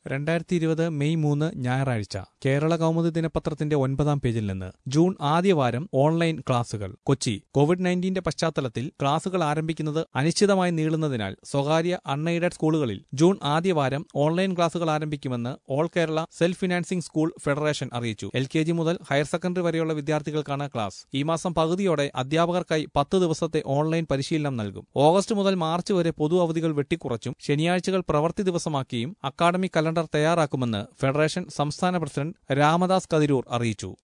രണ്ടായിരത്തി ഇരുപത് മെയ് മൂന്ന് ഞായറാഴ്ച കേരള കൗമുദി ദിനപത്രത്തിന്റെ ഒൻപതാം പേജിൽ നിന്ന് ജൂൺ ആദ്യവാരം ഓൺലൈൻ ക്ലാസുകൾ കൊച്ചി കോവിഡ് നയൻറ്റീന്റെ പശ്ചാത്തലത്തിൽ ക്ലാസുകൾ ആരംഭിക്കുന്നത് അനിശ്ചിതമായി നീളുന്നതിനാൽ സ്വകാര്യ അൺഎയ്ഡഡ് സ്കൂളുകളിൽ ജൂൺ ആദ്യവാരം ഓൺലൈൻ ക്ലാസുകൾ ആരംഭിക്കുമെന്ന് all Kerala self financing school federation അറിയിച്ചു എൽ കെ ജി മുതൽ ഹയർ സെക്കൻഡറി വരെയുള്ള വിദ്യാർത്ഥികൾക്കാണ് ക്ലാസ് ഈ മാസം പകുതിയോടെ അധ്യാപകർക്കായി പത്ത് ദിവസത്തെ ഓൺലൈൻ പരിശീലനം നൽകും ഓഗസ്റ്റ് മുതൽ മാർച്ച് വരെ പൊതു അവധികൾ വെട്ടിക്കുറച്ചും ശനിയാഴ്ചകൾ പ്രവൃത്തി ദിവസമാക്കിയും അക്കാദമിക് കലണ്ടർ തയ്യാറാക്കുമെന്ന് ഫെഡറേഷൻ സംസ്ഥാന പ്രസിഡന്റ് രാമദാസ് കതിരൂർ അറിയിച്ചു